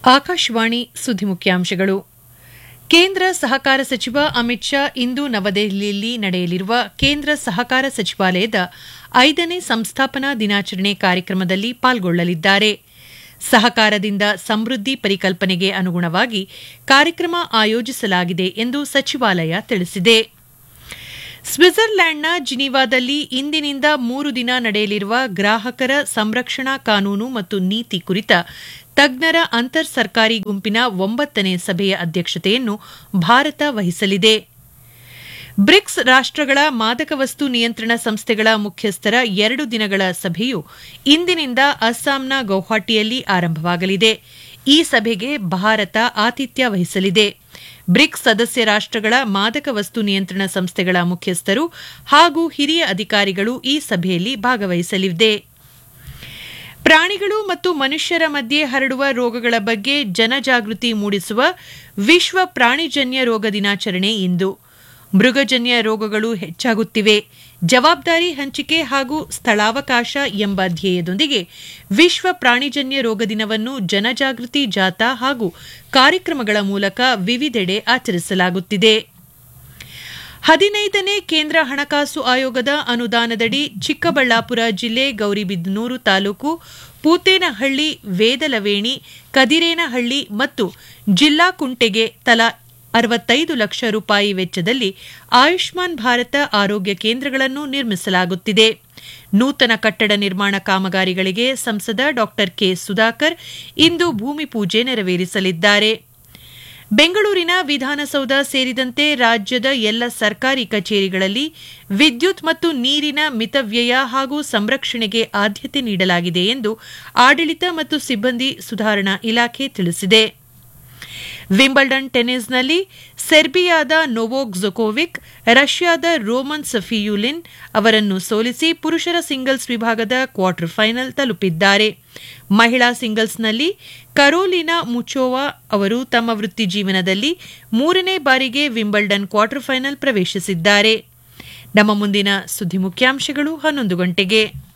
ಆಕಾಶವಾಣಿ ಸುದ್ದಿ ಮುಖ್ಯಾಂಶಗಳು ಕೇಂದ್ರ ಸಹಕಾರ ಸಚಿವ ಅಮಿತ್ ಶಾ ಇಂದು ನವದೆಹಲಿಯಲ್ಲಿ ನಡೆಯಲಿರುವ ಕೇಂದ್ರ ಸಹಕಾರ ಸಚಿವಾಲಯದ ಐದನೇ ಸಂಸ್ಥಾಪನಾ ದಿನಾಚರಣೆ ಕಾರ್ಯಕ್ರಮದಲ್ಲಿ ಪಾಲ್ಗೊಳ್ಳಲಿದ್ದಾರೆ ಸಹಕಾರದಿಂದ ಸಮೃದ್ಧಿ ಪರಿಕಲ್ಪನೆಗೆ ಅನುಗುಣವಾಗಿ ಕಾರ್ಯಕ್ರಮ ಆಯೋಜಿಸಲಾಗಿದೆ ಎಂದು ಸಚಿವಾಲಯ ತಿಳಿಸಿದೆ ಸ್ವಿಟ್ಜರ್ಲ್ಯಾಂಡ್ನ ಜಿನೀವಾದಲ್ಲಿ ಇಂದಿನಿಂದ ಮೂರು ದಿನ ನಡೆಯಲಿರುವ ಗ್ರಾಹಕರ ಸಂರಕ್ಷಣಾ ಕಾನೂನು ಮತ್ತು ನೀತಿ ಕುರಿತ ತಜ್ಞರ ಅಂತರ್ ಸರ್ಕಾರಿ ಗುಂಪಿನ ಒಂಬತ್ತನೇ ಸಭೆಯ ಅಧ್ಯಕ್ಷತೆಯನ್ನು ಭಾರತ ವಹಿಸಲಿದೆ ಬ್ರಿಕ್ಸ್ ರಾಷ್ಟಗಳ ಮಾದಕ ವಸ್ತು ನಿಯಂತ್ರಣ ಸಂಸ್ಥೆಗಳ ಮುಖ್ಯಸ್ಥರ ಎರಡು ದಿನಗಳ ಸಭೆಯು ಇಂದಿನಿಂದ ಅಸ್ಸಾಂನ ಗೌಹಾಟಿಯಲ್ಲಿ ಆರಂಭವಾಗಲಿದೆ ಈ ಸಭೆಗೆ ಭಾರತ ಆತಿಥ್ಯ ವಹಿಸಲಿದೆ ಬ್ರಿಕ್ಸ್ ಸದಸ್ಯ ರಾಷ್ಟಗಳ ಮಾದಕ ವಸ್ತು ನಿಯಂತ್ರಣ ಸಂಸ್ಥೆಗಳ ಮುಖ್ಯಸ್ಥರು ಹಾಗೂ ಹಿರಿಯ ಅಧಿಕಾರಿಗಳು ಈ ಸಭೆಯಲ್ಲಿ ಭಾಗವಹಿಸಲಿದೆ ಪ್ರಾಣಿಗಳು ಮತ್ತು ಮನುಷ್ಯರ ಮಧ್ಯೆ ಹರಡುವ ರೋಗಗಳ ಬಗ್ಗೆ ಜನಜಾಗೃತಿ ಮೂಡಿಸುವ ವಿಶ್ವ ಪ್ರಾಣಿಜನ್ಯ ರೋಗ ದಿನಾಚರಣೆ ಇಂದು ಮೃಗಜನ್ಯ ರೋಗಗಳು ಹೆಚ್ಚಾಗುತ್ತಿವೆ ಜವಾಬ್ದಾರಿ ಹಂಚಿಕೆ ಹಾಗೂ ಸ್ಥಳಾವಕಾಶ ಎಂಬ ಧ್ಯೇಯದೊಂದಿಗೆ ವಿಶ್ವ ಪ್ರಾಣಿಜನ್ಯ ರೋಗ ದಿನವನ್ನು ಜನಜಾಗೃತಿ ಜಾಥಾ ಹಾಗೂ ಕಾರ್ಯಕ್ರಮಗಳ ಮೂಲಕ ವಿವಿಧೆಡೆ ಆಚರಿಸಲಾಗುತ್ತಿದೆ ಹದಿನೈದನೇ ಕೇಂದ್ರ ಹಣಕಾಸು ಆಯೋಗದ ಅನುದಾನದಡಿ ಚಿಕ್ಕಬಳ್ಳಾಪುರ ಜಿಲ್ಲೆ ಗೌರಿಬಿದನೂರು ತಾಲೂಕು ಪೂತೇನಹಳ್ಳಿ ವೇದಲವೇಣಿ ಕದಿರೇನಹಳ್ಳಿ ಮತ್ತು ಜಿಲ್ಲಾ ಕುಂಟೆಗೆ ತಲಾ ಅರವತ್ತೈದು ಲಕ್ಷ ರೂಪಾಯಿ ವೆಚ್ಚದಲ್ಲಿ ಆಯುಷ್ಮಾನ್ ಭಾರತ ಆರೋಗ್ಯ ಕೇಂದ್ರಗಳನ್ನು ನಿರ್ಮಿಸಲಾಗುತ್ತಿದೆ ನೂತನ ಕಟ್ಟಡ ನಿರ್ಮಾಣ ಕಾಮಗಾರಿಗಳಿಗೆ ಸಂಸದ ಡಾ ಕೆ ಸುಧಾಕರ್ ಇಂದು ಭೂಮಿ ಪೂಜೆ ನೆರವೇರಿಸಲಿದ್ದಾರೆ ಬೆಂಗಳೂರಿನ ವಿಧಾನಸೌಧ ಸೇರಿದಂತೆ ರಾಜ್ಯದ ಎಲ್ಲ ಸರ್ಕಾರಿ ಕಚೇರಿಗಳಲ್ಲಿ ವಿದ್ಯುತ್ ಮತ್ತು ನೀರಿನ ಮಿತವ್ಯಯ ಹಾಗೂ ಸಂರಕ್ಷಣೆಗೆ ಆದ್ಯತೆ ನೀಡಲಾಗಿದೆ ಎಂದು ಆಡಳಿತ ಮತ್ತು ಸಿಬ್ಬಂದಿ ಸುಧಾರಣಾ ಇಲಾಖೆ ತಿಳಿಸಿದೆ ವಿಂಬಲ್ಡನ್ ಟೆನ್ನಿಸ್ನಲ್ಲಿ ಸೆರ್ಬಿಯಾದ ನೊವೋಕ್ ಜೊಕೋವಿಕ್ ರಷ್ಯಾದ ರೋಮನ್ ಸಫಿಯುಲಿನ್ ಅವರನ್ನು ಸೋಲಿಸಿ ಪುರುಷರ ಸಿಂಗಲ್ಸ್ ವಿಭಾಗದ ಕ್ವಾರ್ಟರ್ ಫೈನಲ್ ತಲುಪಿದ್ದಾರೆ ಮಹಿಳಾ ಸಿಂಗಲ್ಸ್ನಲ್ಲಿ ಕರೋಲಿನಾ ಮುಚೋವಾ ಅವರು ತಮ್ಮ ವೃತ್ತಿ ಜೀವನದಲ್ಲಿ ಮೂರನೇ ಬಾರಿಗೆ ವಿಂಬಲ್ಡನ್ ಕ್ವಾರ್ಟರ್ ಫೈನಲ್ ಪ್ರವೇಶಿಸಿದ್ದಾರೆ ನಮ್ಮ ಮುಂದಿನ ಸುದ್ದಿ ಮುಖ್ಯಾಂಶಗಳು ಹನ್ನೊಂದು ಗಂಟೆಗೆ